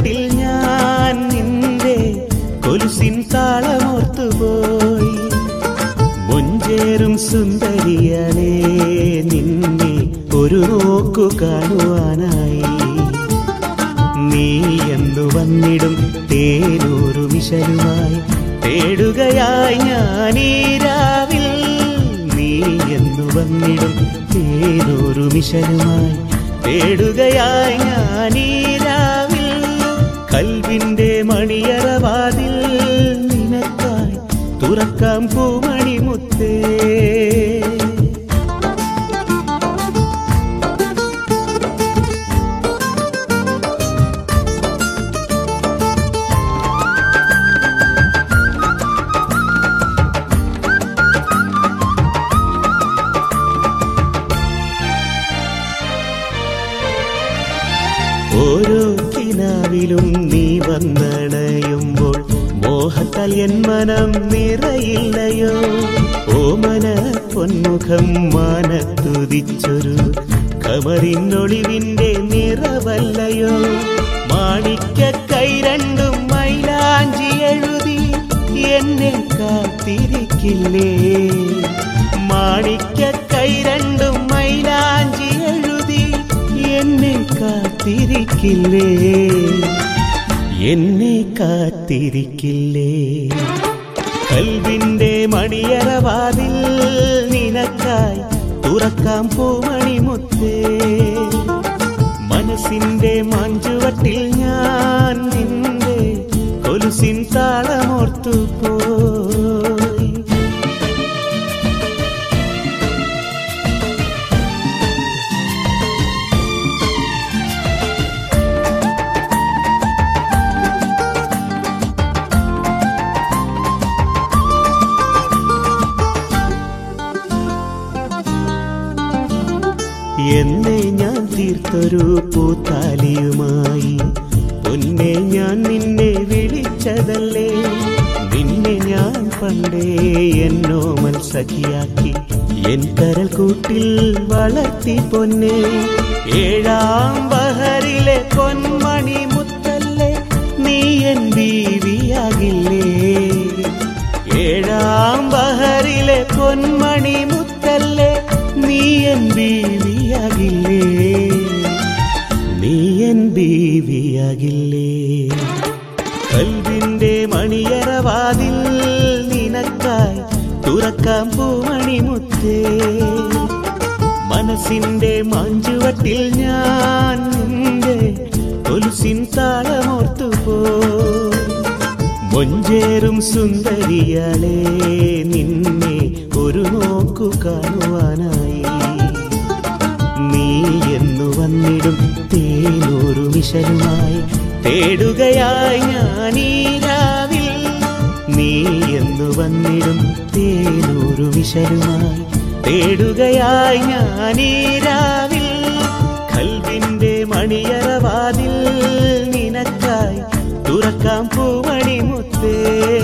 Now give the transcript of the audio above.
മഞ്ചുവട്ടിൽ ഞാൻ നിന്റെ കൊലുസിൻ താളമോർത്തുപോയി മുഞ്ചേറും സുന്ദരിയാണേ നിന്നെ ഒരു നോക്കു കാണുവാനായി നീ എന്നു വന്നിടും തേനൂരു മിഷലുമായി തേടുകയായി ഞാൻ ഈ രാവിൽ നീ എന്നു വന്നിടും തേനൂരു മിഷലുമായി തേടുകയായി ഞാൻ ഈ രാവിൽ കൽവിന്റെ മണിയറവാതിൽ നിനക്കായി തുറക്കാം പൂമണിമുത്തേ ഓരോ കിനാവിലും നീ വന്നണയുമ്പോൾ മോഹത്താൽ എൻ മനം നിറയില്ലയോ ഓമന പൊന്മുഖം മാനത്തുതിച്ചൊരു കമറിനൊളിവിന്റെ നിറവല്ലയോ മാണിക്ക കൈ രണ്ടും മൈലാഞ്ചി എഴുതി എന്നെ കാത്തിരിക്കില്ലേ മാണിക്ക കൈ രണ്ടും മൈലാഞ്ചി എഴുതി എന്നെ കാത്തിരിക്കില്ലേ എന്നെ കാത്തിരിക്കില്ലേ കൽവിന്റെ മണിയറവാതിൽ നിനക്കായി തുറക്കാം പൂമണിമുത്തേ മനസ്സിന്റെ മാഞ്ചുവട്ടിൽ ഞാൻ നിന്റെ കൊലുസിൻ താളമോർത്തു പോയി എന്നെ ഞാൻ തീർത്തൊരു പൂത്താലിയുമായി പൊന്നെ ഞാൻ നിന്നെ വിളിച്ചതല്ലേ നിന്നെ ഞാൻ പണ്ടേ എന്നോ മത്സഖിയാക്കി എൻ കരൽ കൂട്ടിൽ വളർത്തി പൊന്നെ ഏഴാം ബഹറിലെ പൊന്മണി മുത്തല്ലേ നീ എൻ ബീവിയാകില്ലേ ഏഴാം ബഹറിലെ പൊന്മണി മുത്തല്ലേ നീ എൻ ബീവിയാകില്ലേ നീ എൻ ബീവിയാകില്ലേ കൽവിന്റെ മണിയറവാതിൽ നിനക്കായി തുറക്കാം പൂമണിമുത്തേ മനസ്സിന്റെ മാഞ്ചുവട്ടിൽ ഞാൻ നിന്റെ കൊലുസിൻ താളമോർത്തു പോയി മൊഞ്ചേറും സുന്ദരിയാളെ നിന്നെ ഒരു നോക്കു കാണുവാനായി നീ എന്നു വന്നിടും തേനൂരു മിഷനുമായി തേടുകയായി ഞാൻ ഈ രാവിൽ നീ എന്നു വന്നിടും തേനൂരു മിഷനുമായി തേടുകയായി ഞാൻ ഈ രാവിൽ കൽവിന്റെ മണിയറവാതിൽ നിനക്കായി തുറക്കാം പൂമണിമുത്തേ